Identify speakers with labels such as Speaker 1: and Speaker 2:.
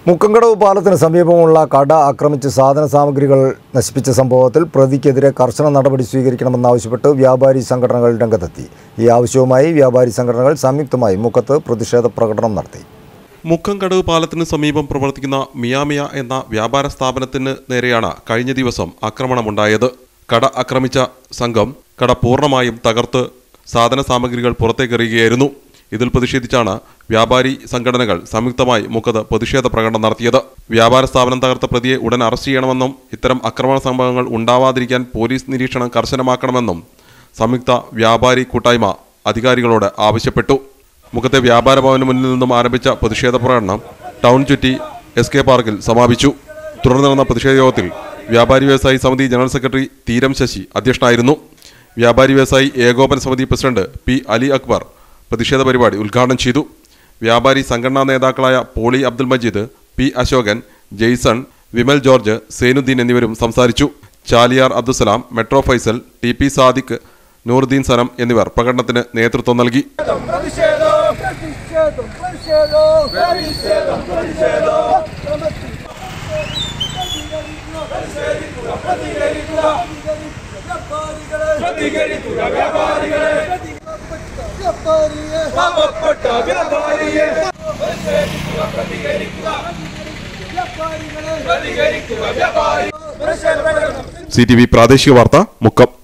Speaker 1: മുക്കങ്കടവ് പാലത്തിന് സമീപമുള്ള കട ആക്രമിച്ച് സാധന സാമഗ്രികൾ നശിപ്പിച്ച സംഭവത്തിൽ പ്രതിക്കെതിരെ കർശന നടപടി സ്വീകരിക്കണമെന്നാവശ്യപ്പെട്ട് വ്യാപാരി സംഘടനകൾ രംഗത്തെത്തി ഈ ആവശ്യവുമായി വ്യാപാരി സംഘടനകൾ സംയുക്തമായി മുക്കത്ത് പ്രതിഷേധ പ്രകടനം നടത്തി
Speaker 2: മുക്കംകടവ് പാലത്തിന് സമീപം പ്രവർത്തിക്കുന്ന മിയാമിയ എന്ന വ്യാപാര സ്ഥാപനത്തിന് നേരെയാണ് കഴിഞ്ഞ ദിവസം ആക്രമണമുണ്ടായത് കട ആക്രമിച്ച സംഘം കട പൂർണ്ണമായും തകർത്ത് സാധന സാമഗ്രികൾ പുറത്തേക്കെറിയുകയായിരുന്നു ഇതിൽ പ്രതിഷേധിച്ചാണ് വ്യാപാരി സംഘടനകൾ സംയുക്തമായി മുക്കത്ത് പ്രതിഷേധ പ്രകടനം നടത്തിയത് വ്യാപാര സ്ഥാപനം തകർത്ത പ്രതിയെ ഉടൻ അറസ്റ്റ് ചെയ്യണമെന്നും ഇത്തരം ആക്രമണ സംഭവങ്ങൾ ഉണ്ടാവാതിരിക്കാൻ പോലീസ് നിരീക്ഷണം കർശനമാക്കണമെന്നും സംയുക്ത വ്യാപാരി കൂട്ടായ്മ അധികാരികളോട് ആവശ്യപ്പെട്ടു മുഖത്തെ വ്യാപാര ഭവന് മുന്നിൽ നിന്നും ആരംഭിച്ച പ്രതിഷേധ പ്രകടനം ടൗൺ ചുറ്റി എസ് കെ പാർക്കിൽ സമാപിച്ചു തുടർന്ന് നടന്ന പ്രതിഷേധ യോഗത്തിൽ വ്യാപാരി വ്യവസായി സമിതി ജനറൽ സെക്രട്ടറി തീരം ശശി അധ്യക്ഷനായിരുന്നു വ്യാപാരി വ്യവസായി ഏകോപന സമിതി പ്രസിഡന്റ് പി അലി അക്ബർ പ്രതിഷേധ പരിപാടി ഉദ്ഘാടനം ചെയ്തു വ്യാപാരി സംഘടനാ നേതാക്കളായ പോളി അബ്ദുൽ മജീദ് പി അശോകൻ ജെയ്സൺ വിമൽ ജോർജ് സേനുദ്ദീൻ എന്നിവരും സംസാരിച്ചു Chaliyar Abdussalam Metro Faisal T P Sadiq Nooruddeen Sanam എന്നിവർ പ്രകടനത്തിന് നേതൃത്വം നൽകി
Speaker 3: പ്രതിഷേധം പ്രതിഷേധം പ്രതിഷേധം പ്രതിഷേധം പ്രതികരിക്കുക വ്യാപാരികളെ വ്യാപാരിയെ പാവപ്പെട്ട വ്യാപാരിയെ പ്രതികരിക്കുക വ്യാപാരികളെ പ്രതികരിക്കുക വ്യാപാരി പ്രതിഷേധ പ്രകടനം
Speaker 2: സി ടി വി പ്രാദേശിക വാർത്ത മുക്കം